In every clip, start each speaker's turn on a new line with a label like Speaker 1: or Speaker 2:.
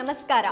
Speaker 1: ನಮಸ್ಕಾರ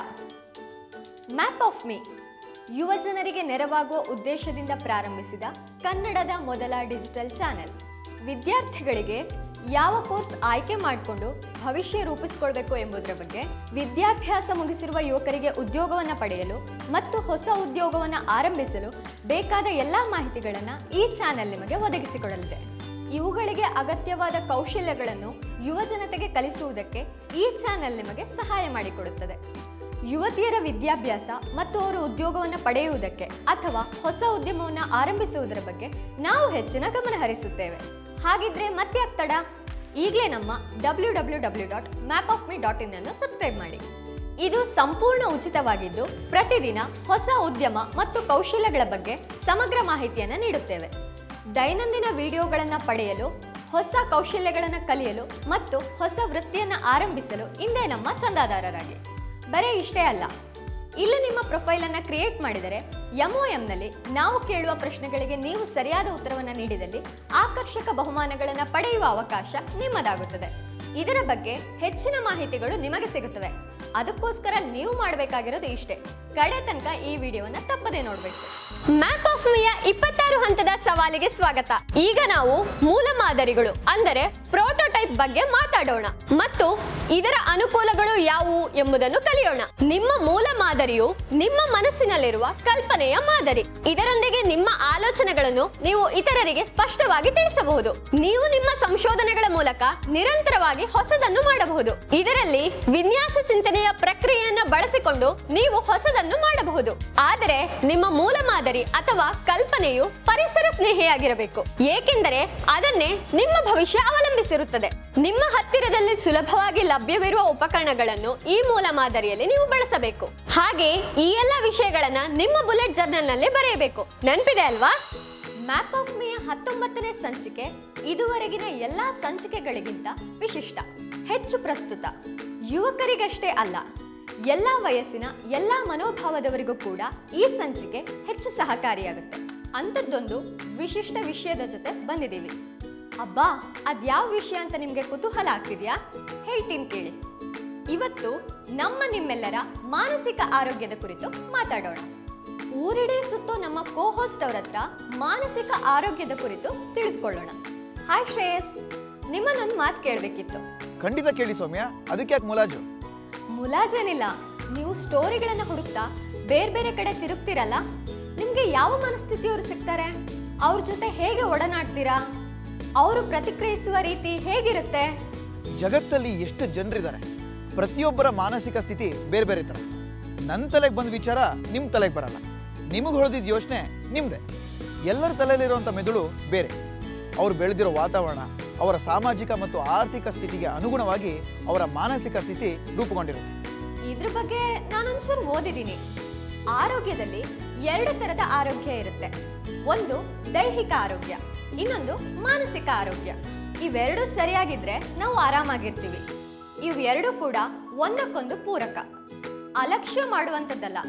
Speaker 1: map of me ಯುವ ಜನರಿಗೆ ನೆರವಾಗುವ ಉದ್ದೇಶದಿಂದ ಪ್ರಾರಂಭಿಸಿದ ಕನ್ನಡದ ಮೊದಲ ಡಿಜಿಟಲ್ ಚಾನೆಲ್ ವಿದ್ಯಾರ್ಥಿಗಳಿಗೆ ಯಾವ ಕೋರ್ಸ್ ಆಯ್ಕೆ ಮಾಡಿಕೊಂಡು ಭವಿಷ್ಯ ರೂಪಿಸಿಕೊಳ್ಬೇಕು ಎಂಬುದರ ಬಗ್ಗೆ ವಿದ್ಯಾಭ್ಯಾಸ ಮುಗಿಸಿರುವ ಯುವಕರಿಗೆ ಉದ್ಯೋಗವನ್ನು ಪಡೆಯಲು ಮತ್ತು ಹೊಸ ಉದ್ಯೋಗವನ್ನು ಆರಂಭಿಸಲು ಬೇಕಾದ ಎಲ್ಲ ಮಾಹಿತಿಗಳನ್ನು ಈ ಚಾನೆಲ್ ನಿಮಗೆ ಒದಗಿಸಿಕೊಡಲಿದೆ ಇವುಗಳಿಗೆ ಅಗತ್ಯವಾದ ಕೌಶಲ್ಯಗಳನ್ನು ಯುವ ಜನತೆಗೆ ಕಲಿಸುವುದಕ್ಕೆ ಈ ಚಾನೆಲ್ ನಿಮಗೆ ಸಹಾಯ ಮಾಡಿಕೊಡುತ್ತದೆ ಯುವತಿಯರ ವಿದ್ಯಾಭ್ಯಾಸ ಮತ್ತು ಅವರ ಉದ್ಯೋಗವನ್ನು ಪಡೆಯುವುದಕ್ಕೆ ಅಥವಾ ಹೊಸ ಉದ್ಯಮವನ್ನು ಆರಂಭಿಸುವುದರ ಬಗ್ಗೆ ನಾವು ಹೆಚ್ಚಿನ ಗಮನ ಹರಿಸುತ್ತೇವೆ ಹಾಗಿದ್ರೆ ಮತ್ತೆ ತಡ ಈಗಲೇ ನಮ್ಮ W W W dot map of me dot in ಅನ್ನು ಸಬ್ಸ್ಕ್ರೈಬ್ ಮಾಡಿ ಇದು ಸಂಪೂರ್ಣ ಉಚಿತವಾಗಿದ್ದು ಪ್ರತಿದಿನ ಹೊಸ ಉದ್ಯಮ ಮತ್ತು ಕೌಶಲ್ಯಗಳ ಬಗ್ಗೆ ಸಮಗ್ರ ಮಾಹಿತಿಯನ್ನು ನೀಡುತ್ತೇವೆ ದೈನಂದಿನ ವಿಡಿಯೋಗಳನ್ನು ಪಡೆಯಲು ಹೊಸ ಕೌಶಲ್ಯಗಳನ್ನು ಕಲಿಯಲು ಮತ್ತು ಹೊಸ ವೃತ್ತಿಯನ್ನು ಆರಂಭಿಸಲು ಇಂದೇ ನಮ್ಮ ಚಂದಾದಾರರಾಗಿ ಬರೀ ಇಷ್ಟೇ ಅಲ್ಲ ಇಲ್ಲಿ ನಿಮ್ಮ ಪ್ರೊಫೈಲನ್ನು ಕ್ರಿಯೇಟ್ ಮಾಡಿದರೆ ಎಂಒಎಂನಲ್ಲಿ ನಾವು ಕೇಳುವ ಪ್ರಶ್ನೆಗಳಿಗೆ ನೀವು ಸರಿಯಾದ ಉತ್ತರವನ್ನು ನೀಡಿದಲ್ಲಿ ಆಕರ್ಷಕ ಬಹುಮಾನಗಳನ್ನು ಪಡೆಯುವ ಅವಕಾಶ ನಿಮ್ಮದಾಗುತ್ತದೆ ಇದರ ಬಗ್ಗೆ ಹೆಚ್ಚಿನ ಮಾಹಿತಿಗಳು ನಿಮಗೆ ಸಿಗುತ್ತವೆ ಅದಕ್ಕೋಸ್ಕರ ನೀವು ಮಾಡಬೇಕಾಗಿರೋದು ಇಷ್ಟೇ ಕಡೆ ತನಕ ಈ ವಿಡಿಯೋವನ್ನ ತಪ್ಪದೇ ನೋಡಬೇಕು ಮ್ಯಾಪ್ ಆಫ್ ಮಿಯ ಇಪ್ಪತ್ತಾರು ಹಂತದ ಸವಾಲಿಗೆ ಸ್ವಾಗತ ಈಗ ನಾವು ಮೂಲ ಮಾದರಿಗಳು ಅಂದರೆ ಪ್ರೋಟೋಟೈಪ್ ಬಗ್ಗೆ ಮಾತಾಡೋಣ ಮತ್ತು ಇದರ ಅನುಕೂಲಗಳು ಯಾವುವು ಎಂಬುದನ್ನು ಕಲಿಯೋಣ ನಿಮ್ಮ ಮೂಲ ಮಾದರಿಯು ನಿಮ್ಮ ಮನಸ್ಸಿನಲ್ಲಿರುವ ಕಲ್ಪನೆಯ ಮಾದರಿ ಇದರೊಂದಿಗೆ ನಿಮ್ಮ ಆಲೋಚನೆಗಳನ್ನು ನೀವು ಇತರರಿಗೆ ಸ್ಪಷ್ಟವಾಗಿ ತಿಳಿಸಬಹುದು ನೀವು ನಿಮ್ಮ ಸಂಶೋಧನೆಗಳ ಮೂಲಕ ನಿರಂತರವಾಗಿ ಹೊಸದನ್ನು ಮಾಡಬಹುದು ಇದರಲ್ಲಿ ವಿನ್ಯಾಸ ಚಿಂತನೆಯ ಪ್ರಕ್ರಿಯೆಯನ್ನು ಬಳಸಿಕೊಂಡು ನೀವು ಹೊಸದನ್ನು ಮಾಡಬಹುದು ಆದರೆ ನಿಮ್ಮ ಮೂಲ ಮಾದರಿ ಅಥವಾ ಕಲ್ಪನೆಯು ಪರಿಸರ ಸ್ನೇಹಿಯಾಗಿರಬೇಕು ಏಕೆಂದರೆ ಅದನ್ನೇ ನಿಮ್ಮ ಭವಿಷ್ಯ ಅವಲಂಬಿಸಿರುತ್ತದೆ ನಿಮ್ಮ ಹತ್ತಿರದಲ್ಲಿ ಸುಲಭವಾಗಿ ಲಭ್ಯವಿರುವ ಉಪಕರಣಗಳನ್ನು ಈ ಮೂಲ ಮಾದರಿಯಲ್ಲಿ ನೀವು ಬಳಸಬೇಕು ಹಾಗೆ ಈ ಎಲ್ಲ ವಿಷಯಗಳನ್ನ ನಿಮ್ಮ ಬುಲೆಟ್ ಜರ್ನಲ್ ನಲ್ಲಿ ಬರೆಯಬೇಕು ನೆನಪಿದೆ ಅಲ್ವಾ ಮ್ಯಾಪ್ ಆಫ್ ಮೇಯ ಹತ್ತೊಂಬತ್ತನೇ ಸಂಚಿಕೆ ಇದುವರೆಗಿನ ಎಲ್ಲಾ ಸಂಚಿಕೆಗಳಿಗಿಂತ ವಿಶಿಷ್ಟ ಹೆಚ್ಚು ಪ್ರಸ್ತುತ ಯುವಕರಿಗಷ್ಟೇ ಅಲ್ಲ ಎಲ್ಲಾ ವಯಸ್ಸಿನ ಎಲ್ಲಾ ಮನೋಭಾವದವರಿಗೂ ಕೂಡ ಈ ಸಂಚಿಕೆ ಹೆಚ್ಚು ಸಹಕಾರಿಯಾಗುತ್ತೆ ಅಂಥದ್ದೊಂದು ವಿಶಿಷ್ಟ ವಿಷಯದ ಜೊತೆ ಬಂದಿದ್ದೀವಿ ಅಬ್ಬಾ ಅದ್ಯಾವ ವಿಷಯ ಅಂತ ನಿಮಗೆ ಕುತೂಹಲ ಆಗ್ತಿದ್ಯಾ ಹೇಳ್ತೀನಿ ಕೇಳಿ ಇವತ್ತು ನಮ್ಮ ನಿಮ್ಮೆಲ್ಲರ ಮಾನಸಿಕ ಆರೋಗ್ಯದ ಕುರಿತು ಮಾತಾಡೋಣ ಊರಿಡೇ ಸುತ್ತೋ ನಮ್ಮ ಕೋ ಹೋಸ್ಟ್ ಅವ್ರ ಹತ್ರ ಮಾನಸಿಕ ಆರೋಗ್ಯದ ಕುರಿತು ತಿಳಿದುಕೊಳ್ಳೋಣ ಹಾಯ್ ಶ್ರೇಯಸ್ ನಿಮ್ಮನ್ನೊಂದು ಮಾತು ಕೇಳಬೇಕಿತ್ತು
Speaker 2: ಖಂಡಿತ ಕೇಳಿ ಸೌಮ್ಯ ಅದಕ್ಕೆ ಯಾಕೆ ಮುಲಾಜು
Speaker 1: ಮುಲಾಜೇನಿಲ್ಲ ನೀವು ಸ್ಟೋರಿಗಳನ್ನು ಹುಡುಕ್ತಾ ಬೇರೆ ಬೇರೆ ಕಡೆ ತಿರುಗ್ತಿರಲ್ಲ ನಿಮಗೆ ಯಾವ ಮನಸ್ಥಿತಿಯವರು ಸಿಗ್ತಾರೆ ಅವ್ರ ಜೊತೆ ಹೇಗೆ ಒಡನಾಡ್ತೀರಾ ಅವರು ಪ್ರತಿಕ್ರಿಯಿಸುವ ರೀತಿ ಹೇಗಿರುತ್ತೆ
Speaker 2: ಜಗತ್ತಲ್ಲಿ ಎಷ್ಟು ಜನರಿದ್ದಾರೆ ಪ್ರತಿಯೊಬ್ಬರ ಮಾನಸಿಕ ಸ್ಥಿತಿ ಬೇರೆ ಬೇರೆ ಥರ ನನ್ನ ತಲೆಗೆ ಬಂದ ವಿಚಾರ ನಿಮ್ಮ ತಲೆಗೆ ಬರಲ್ಲ ನಿಮಗೆ ಹೊಳೆದಿದ್ದ ಯೋಚನೆ ನಿಮ್ಮದೇ ಎಲ್ಲರ ತಲೆಯಲ್ಲಿರುವಂಥ ಮೆದುಳು ಬೇರೆ ಅವ್ರು ಬೆಳೆದಿರೋ ವಾತಾವರಣ ಅವರ ಸಾಮಾಜಿಕ ಮತ್ತು ಆರ್ಥಿಕ ಸ್ಥಿತಿಗೆ ಅನುಗುಣವಾಗಿ ಅವರ ಮಾನಸಿಕ ಸ್ಥಿತಿ ರೂಪುಗೊಂಡಿರುತ್ತೆ
Speaker 1: ಇದ್ರ ಬಗ್ಗೆ ನಾನೊಂಚೂರು ಓದಿದ್ದೀನಿ ಆರೋಗ್ಯದಲ್ಲಿ ಎರಡು ತರದ ಆರೋಗ್ಯ ಇರುತ್ತೆ ಒಂದು ದೈಹಿಕ ಆರೋಗ್ಯ ಇನ್ನೊಂದು ಮಾನಸಿಕ ಆರೋಗ್ಯ ಇವೆರಡೂ ಸರಿಯಾಗಿದ್ರೆ ನಾವು ಆರಾಮಾಗಿರ್ತೀವಿ ಇವೆರಡೂ ಕೂಡ ಒಂದಕ್ಕೊಂದು ಪೂರಕ ಅಲಕ್ಷ್ಯ ಮಾಡುವಂಥದ್ದಲ್ಲ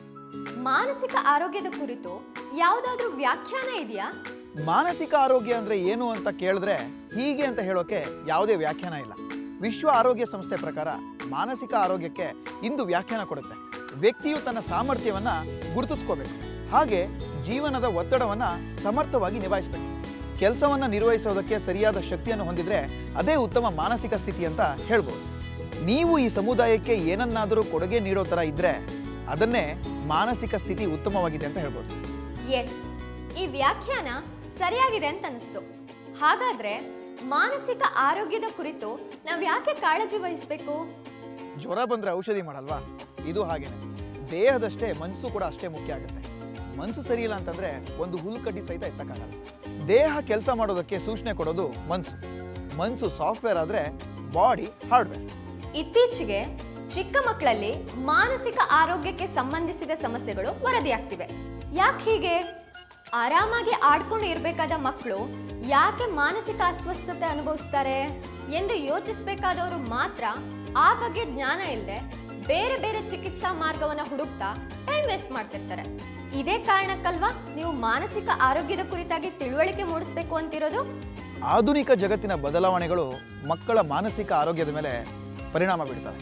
Speaker 1: ಮಾನಸಿಕ ಆರೋಗ್ಯದ ಕುರಿತು ಯಾವುದಾದ್ರೂ ವ್ಯಾಖ್ಯಾನ ಇದೆಯಾ
Speaker 2: ಮಾನಸಿಕ ಆರೋಗ್ಯ ಅಂದರೆ ಏನು ಅಂತ ಕೇಳಿದ್ರೆ ಹೀಗೆ ಅಂತ ಹೇಳೋಕೆ ಯಾವುದೇ ವ್ಯಾಖ್ಯಾನ ಇಲ್ಲ ವಿಶ್ವ ಆರೋಗ್ಯ ಸಂಸ್ಥೆ ಪ್ರಕಾರ ಮಾನಸಿಕ ಆರೋಗ್ಯಕ್ಕೆ ಇಂದು ವ್ಯಾಖ್ಯಾನ ಕೊಡುತ್ತೆ ವ್ಯಕ್ತಿಯು ತನ್ನ ಸಾಮರ್ಥ್ಯವನ್ನ ಗುರುತಿಸ್ಕೋಬೇಕು ಹಾಗೆ ಜೀವನದ ಒತ್ತಡವನ್ನ ಸಮರ್ಥವಾಗಿ ನಿಭಾಯಿಸಬೇಕು ಕೆಲಸವನ್ನ ನಿರ್ವಹಿಸೋದಕ್ಕೆ ಸರಿಯಾದ ಶಕ್ತಿಯನ್ನು ಹೊಂದಿದ್ರೆ ಅದೇ ಉತ್ತಮ ಮಾನಸಿಕ ಸ್ಥಿತಿ ಅಂತ ಹೇಳ್ಬೋದು ನೀವು ಈ ಸಮುದಾಯಕ್ಕೆ ಏನನ್ನಾದರೂ ಕೊಡುಗೆ ನೀಡೋ ಥರ ಇದ್ರೆ ಅದನ್ನೇ ಮಾನಸಿಕ ಸ್ಥಿತಿ ಉತ್ತಮವಾಗಿದೆ ಅಂತ ಹೇಳ್ಬೋದು
Speaker 1: ಎಸ್ ಈ ವ್ಯಾಖ್ಯಾನ ಸರಿಯಾಗಿದೆ ಅಂತ ಅನಿಸ್ತು ಹಾಗಾದ್ರೆ ಮಾನಸಿಕ ಆರೋಗ್ಯದ ಕುರಿತು ನಾವು ಯಾಕೆ ಕಾಳಜಿ ವಹಿಸಬೇಕು
Speaker 2: ಜ್ವರ ಬಂದ್ರೆ ಔಷಧಿ ಮಾಡಲ್ವಾ ಇದು ಹಾಗೇನೆ ದೇಹದಷ್ಟೇ ಮನಸ್ಸು ಕೂಡ ಅಷ್ಟೇ ಮುಖ್ಯ ಆಗುತ್ತೆ ಮನಸ್ಸು ಸರಿಯಿಲ್ಲ ಅಂತಂದ್ರೆ ಒಂದು ಹುಲ್ಕಡ್ಡಿ ಸಹಿತ ಎತ್ತಕ್ಕಾಗಲ್ಲ ದೇಹ ಕೆಲಸ ಮಾಡೋದಕ್ಕೆ ಸೂಚನೆ ಕೊಡೋದು ಮನಸ್ಸು ಮನಸ್ಸು ಸಾಫ್ಟ್ವೇರ್ ಆದ್ರೆ ಬಾಡಿ ಹಾರ್ಡ್ವೇರ್
Speaker 1: ಇತ್ತೀಚೆಗೆ ಚಿಕ್ಕ ಮಕ್ಕಳಲ್ಲಿ ಮಾನಸಿಕ ಆರೋಗ್ಯಕ್ಕೆ ಸಂಬಂಧಿಸಿದ ಸಮಸ್ಯೆಗಳು ವರದಿಯಾಗ್ತಿವೆ ಯಾಕೆ ಹೀಗೆ ಆರಾಮಾಗಿ ಆಡ್ಕೊಂಡು ಇರಬೇಕಾದ ಮಕ್ಕಳು ಯಾಕೆ ಮಾನಸಿಕ ಅಸ್ವಸ್ಥತೆ ಅನುಭವಿಸ್ತಾರೆ ಎಂದು ಯೋಚಿಸಬೇಕಾದವರು ಮಾತ್ರ ಆ ಬಗ್ಗೆ ಜ್ಞಾನ ಇಲ್ಲದೆ ಬೇರೆ ಬೇರೆ ಚಿಕಿತ್ಸಾ ಮಾರ್ಗವನ್ನ ಹುಡುಕ್ತಾ ಟೈಮ್ ವೇಸ್ಟ್ ಮಾಡ್ತಿರ್ತಾರೆ ಇದೇ ಕಾರಣಕ್ಕಲ್ವಾ ನೀವು ಮಾನಸಿಕ ಆರೋಗ್ಯದ ಕುರಿತಾಗಿ ತಿಳುವಳಿಕೆ ಮೂಡಿಸ್ಬೇಕು ಅಂತಿರೋದು
Speaker 2: ಆಧುನಿಕ ಜಗತ್ತಿನ ಬದಲಾವಣೆಗಳು ಮಕ್ಕಳ ಮಾನಸಿಕ ಆರೋಗ್ಯದ ಮೇಲೆ ಪರಿಣಾಮ ಬೀಳ್ತವೆ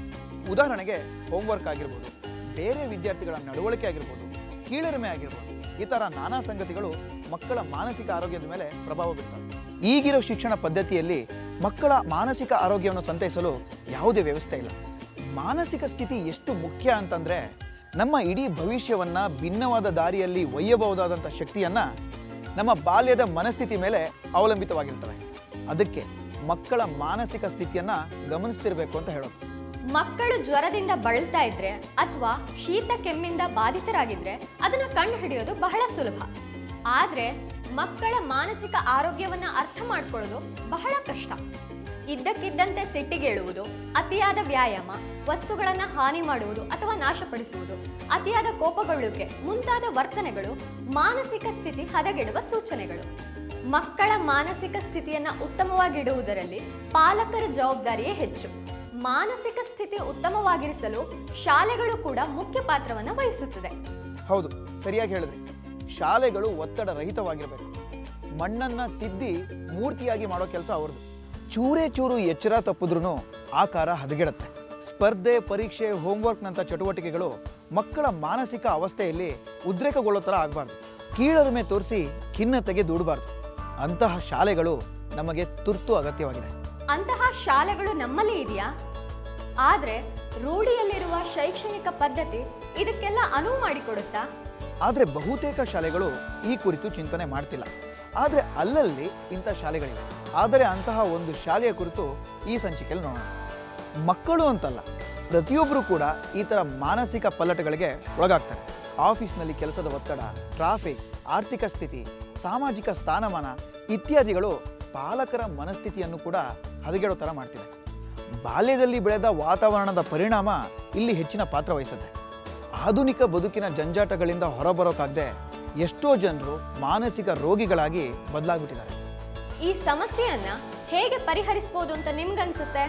Speaker 2: ಉದಾಹರಣೆಗೆ ಹೋಮ್ವರ್ಕ್ ಆಗಿರ್ಬೋದು ಬೇರೆ ವಿದ್ಯಾರ್ಥಿಗಳ ನಡವಳಿಕೆ ಆಗಿರ್ಬೋದು ಕೀಳರಿಮೆ ಆಗಿರ್ಬೋದು ಈ ಥರ ನಾನಾ ಸಂಗತಿಗಳು ಮಕ್ಕಳ ಮಾನಸಿಕ ಆರೋಗ್ಯದ ಮೇಲೆ ಪ್ರಭಾವ ಬೀರ್ತವೆ ಈಗಿರೋ ಶಿಕ್ಷಣ ಪದ್ಧತಿಯಲ್ಲಿ ಮಕ್ಕಳ ಮಾನಸಿಕ ಆರೋಗ್ಯವನ್ನು ಸಂತೈಸಲು ಯಾವುದೇ ವ್ಯವಸ್ಥೆ ಇಲ್ಲ ಮಾನಸಿಕ ಸ್ಥಿತಿ ಎಷ್ಟು ಮುಖ್ಯ ಅಂತಂದ್ರೆ ನಮ್ಮ ಇಡೀ ಭವಿಷ್ಯವನ್ನ ಭಿನ್ನವಾದ ದಾರಿಯಲ್ಲಿ ಒಯ್ಯಬಹುದಾದಂಥ ಶಕ್ತಿಯನ್ನ ನಮ್ಮ ಬಾಲ್ಯದ ಮನಸ್ಥಿತಿ ಮೇಲೆ ಅವಲಂಬಿತವಾಗಿರ್ತವೆ ಅದಕ್ಕೆ ಮಕ್ಕಳ ಮಾನಸಿಕ ಸ್ಥಿತಿಯನ್ನ ಗಮನಿಸ್ತಿರ್ಬೇಕು ಅಂತ ಹೇಳೋದು
Speaker 1: ಮಕ್ಕಳು ಜ್ವರದಿಂದ ಬಳಲ್ತಾ ಇದ್ರೆ ಅಥವಾ ಶೀತ ಕೆಮ್ಮಿಂದ ಬಾಧಿತರಾಗಿದ್ರೆ ಅದನ್ನ ಕಂಡು ಹಿಡಿಯೋದು ಬಹಳ ಸುಲಭ ಆದ್ರೆ ಮಕ್ಕಳ ಮಾನಸಿಕ ಆರೋಗ್ಯವನ್ನ ಅರ್ಥ ಮಾಡ್ಕೊಳ್ಳೋದು ಬಹಳ ಕಷ್ಟ ಇದ್ದಕ್ಕಿದ್ದಂತೆ ಸಿಟ್ಟಿಗೇಳುವುದು ಅತಿಯಾದ ವ್ಯಾಯಾಮ ವಸ್ತುಗಳನ್ನ ಹಾನಿ ಮಾಡುವುದು ಅಥವಾ ನಾಶಪಡಿಸುವುದು ಅತಿಯಾದ ಕೋಪಗೊಳ್ಳುವಿಕೆ ಮುಂತಾದ ವರ್ತನೆಗಳು ಮಾನಸಿಕ ಸ್ಥಿತಿ ಹದಗೆಡುವ ಸೂಚನೆಗಳು ಮಕ್ಕಳ ಮಾನಸಿಕ ಸ್ಥಿತಿಯನ್ನ ಉತ್ತಮವಾಗಿಡುವುದರಲ್ಲಿ ಪಾಲಕರ ಜವಾಬ್ದಾರಿಯೇ ಹೆಚ್ಚು ಮಾನಸಿಕ ಸ್ಥಿತಿ ಉತ್ತಮವಾಗಿರಿಸಲು ಶಾಲೆಗಳು ಕೂಡ ಮುಖ್ಯ ಪಾತ್ರವನ್ನು ವಹಿಸುತ್ತದೆ
Speaker 2: ಹೌದು ಸರಿಯಾಗಿ ಹೇಳಿದ್ರಿ ಶಾಲೆಗಳು ಒತ್ತಡ ರಹಿತವಾಗಿರಬೇಕು ಮಣ್ಣನ್ನ ತಿದ್ದಿ ಮೂರ್ತಿಯಾಗಿ ಮಾಡೋ ಕೆಲಸ ಅವ್ರದ್ದು ಚೂರೇ ಚೂರು ಎಚ್ಚರ ತಪ್ಪಿದ್ರೂ ಆಕಾರ ಹದಗೆಡುತ್ತೆ ಸ್ಪರ್ಧೆ ಪರೀಕ್ಷೆ ಹೋಮ್ವರ್ಕ್ನಂಥ ಚಟುವಟಿಕೆಗಳು ಮಕ್ಕಳ ಮಾನಸಿಕ ಅವಸ್ಥೆಯಲ್ಲಿ ಉದ್ರೇಕಗೊಳ್ಳೋ ಥರ ಆಗಬಾರ್ದು ಕೀಳರಿಮೆ ತೋರಿಸಿ ಖಿನ್ನತೆಗೆ ದೂಡಬಾರ್ದು ಅಂತಹ ಶಾಲೆಗಳು ನಮಗೆ ತುರ್ತು ಅಗತ್ಯವಾಗಿದೆ
Speaker 1: ಅಂತಹ ಶಾಲೆಗಳು ನಮ್ಮಲ್ಲಿ ಇದೆಯಾ ಆದ್ರೆ ರೂಢಿಯಲ್ಲಿರುವ ಶೈಕ್ಷಣಿಕ ಪದ್ಧತಿ ಇದಕ್ಕೆಲ್ಲ ಅನುವು ಮಾಡಿಕೊಡುತ್ತಾ
Speaker 2: ಆದರೆ ಬಹುತೇಕ ಶಾಲೆಗಳು ಈ ಕುರಿತು ಚಿಂತನೆ ಮಾಡ್ತಿಲ್ಲ ಆದರೆ ಅಲ್ಲಲ್ಲಿ ಇಂಥ ಶಾಲೆಗಳಿವೆ ಆದರೆ ಅಂತಹ ಒಂದು ಶಾಲೆಯ ಕುರಿತು ಈ ಸಂಚಿಕೆಯಲ್ಲಿ ನೋಡೋಣ ಮಕ್ಕಳು ಅಂತಲ್ಲ ಪ್ರತಿಯೊಬ್ಬರು ಕೂಡ ಈ ಥರ ಮಾನಸಿಕ ಪಲ್ಲಟಗಳಿಗೆ ಒಳಗಾಗ್ತಾರೆ ಆಫೀಸ್ನಲ್ಲಿ ಕೆಲಸದ ಒತ್ತಡ ಟ್ರಾಫಿಕ್ ಆರ್ಥಿಕ ಸ್ಥಿತಿ ಸಾಮಾಜಿಕ ಸ್ಥಾನಮಾನ ಇತ್ಯಾದಿಗಳು ಪಾಲಕರ ಮನಸ್ಥಿತಿಯನ್ನು ಕೂಡ ಹದಗೆಡೋ ಥರ ಮಾಡ್ತಿದೆ ಬಾಲ್ಯದಲ್ಲಿ ಬೆಳೆದ ವಾತಾವರಣದ ಪರಿಣಾಮ ಇಲ್ಲಿ ಹೆಚ್ಚಿನ ಪಾತ್ರ ವಹಿಸುತ್ತೆ ಆಧುನಿಕ ಬದುಕಿನ ಜಂಜಾಟಗಳಿಂದ ಹೊರಬರೋಕ್ಕಾಗದೆ ಎಷ್ಟೋ ಜನರು ಮಾನಸಿಕ ರೋಗಿಗಳಾಗಿ ಬದಲಾಗ್ಬಿಟ್ಟಿದ್ದಾರೆ
Speaker 1: ಈ ಸಮಸ್ಯೆಯನ್ನ ಹೇಗೆ ಪರಿಹರಿಸಬಹುದು ಅಂತ ನಿಮ್ಗನ್ಸುತ್ತೆ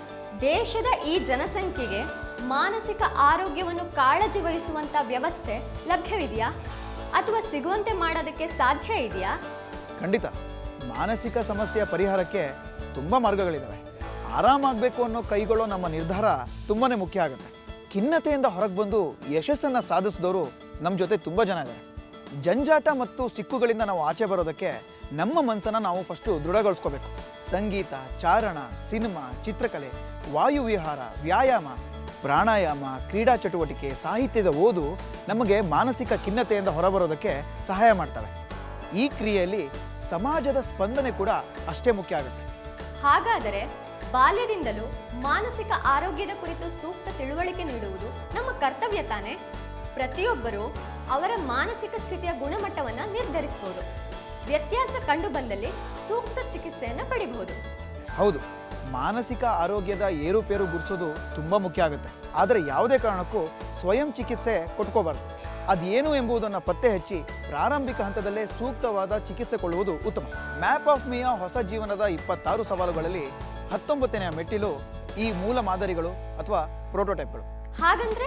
Speaker 1: ದೇಶದ ಈ ಜನಸಂಖ್ಯೆಗೆ ಮಾನಸಿಕ ಆರೋಗ್ಯವನ್ನು ಕಾಳಜಿ ವಹಿಸುವಂತ ವ್ಯವಸ್ಥೆ ಲಭ್ಯವಿದೆಯಾ ಅಥವಾ ಸಿಗುವಂತೆ ಮಾಡೋದಕ್ಕೆ ಸಾಧ್ಯ ಇದೆಯಾ
Speaker 2: ಖಂಡಿತ ಮಾನಸಿಕ ಸಮಸ್ಯೆಯ ಪರಿಹಾರಕ್ಕೆ ತುಂಬ ಮಾರ್ಗಗಳಿದ್ದಾವೆ ಆರಾಮಾಗಬೇಕು ಅನ್ನೋ ಕೈಗೊಳ್ಳೋ ನಮ್ಮ ನಿರ್ಧಾರ ತುಂಬಾನೇ ಮುಖ್ಯ ಆಗುತ್ತೆ ಖಿನ್ನತೆಯಿಂದ ಹೊರಗೆ ಬಂದು ಯಶಸ್ಸನ್ನು ಸಾಧಿಸಿದವರು ನಮ್ಮ ಜೊತೆ ತುಂಬ ಜನ ಇದ್ದಾರೆ ಜಂಜಾಟ ಮತ್ತು ಸಿಕ್ಕುಗಳಿಂದ ನಾವು ಆಚೆ ಬರೋದಕ್ಕೆ ನಮ್ಮ ಮನಸ್ಸನ್ನು ನಾವು ಫಸ್ಟು ದೃಢಗೊಳಿಸ್ಕೋಬೇಕು ಸಂಗೀತ ಚಾರಣ ಸಿನಿಮಾ ಚಿತ್ರಕಲೆ ವಾಯುವಿಹಾರ ವ್ಯಾಯಾಮ ಪ್ರಾಣಾಯಾಮ ಕ್ರೀಡಾ ಚಟುವಟಿಕೆ ಸಾಹಿತ್ಯದ ಓದು ನಮಗೆ ಮಾನಸಿಕ ಖಿನ್ನತೆಯಿಂದ ಹೊರಬರೋದಕ್ಕೆ ಸಹಾಯ ಮಾಡ್ತವೆ ಈ ಕ್ರಿಯೆಯಲ್ಲಿ ಸಮಾಜದ ಸ್ಪಂದನೆ ಕೂಡ ಅಷ್ಟೇ ಮುಖ್ಯ ಆಗುತ್ತೆ
Speaker 1: ಹಾಗಾದರೆ ಬಾಲ್ಯದಿಂದಲೂ ಮಾನಸಿಕ ಆರೋಗ್ಯದ ಕುರಿತು ಸೂಕ್ತ ತಿಳುವಳಿಕೆ ನೀಡುವುದು ನಮ್ಮ ಕರ್ತವ್ಯ ತಾನೇ ಪ್ರತಿಯೊಬ್ಬರೂ ಅವರ ಮಾನಸಿಕ ಸ್ಥಿತಿಯ ಗುಣಮಟ್ಟವನ್ನ ನಿರ್ಧರಿಸಬಹುದು ವ್ಯತ್ಯಾಸ ಕಂಡು ಬಂದಲ್ಲಿ ಸೂಕ್ತ ಚಿಕಿತ್ಸೆಯನ್ನು ಪಡಿಬಹುದು
Speaker 2: ಹೌದು ಮಾನಸಿಕ ಆರೋಗ್ಯದ ಏರುಪೇರು ಗುರುಸೋದು ತುಂಬ ಮುಖ್ಯ ಆಗುತ್ತೆ ಆದರೆ ಯಾವುದೇ ಕಾರಣಕ್ಕೂ ಸ್ವಯಂ ಚಿಕಿತ್ಸೆ ಕೊಟ್ಕೋಬಾರ್ದು ಅದೇನು ಎಂಬುದನ್ನು ಪತ್ತೆ ಹಚ್ಚಿ ಪ್ರಾರಂಭಿಕ ಹಂತದಲ್ಲೇ ಸೂಕ್ತವಾದ ಚಿಕಿತ್ಸೆ ಕೊಳ್ಳುವುದು ಉತ್ತಮ ಮ್ಯಾಪ್ ಆಫ್ ಮಿಯಾ ಹೊಸ ಜೀವನದ ಇಪ್ಪತ್ತಾರು ಸವಾಲುಗಳಲ್ಲಿ ಹತ್ತೊಂಬತ್ತನೆಯ ಮೆಟ್ಟಿಲು ಈ ಮೂಲ ಮಾದರಿಗಳು ಅಥವಾ ಪ್ರೋಟೋಟೈಪ್ಗಳು
Speaker 1: ಹಾಗಂದ್ರೆ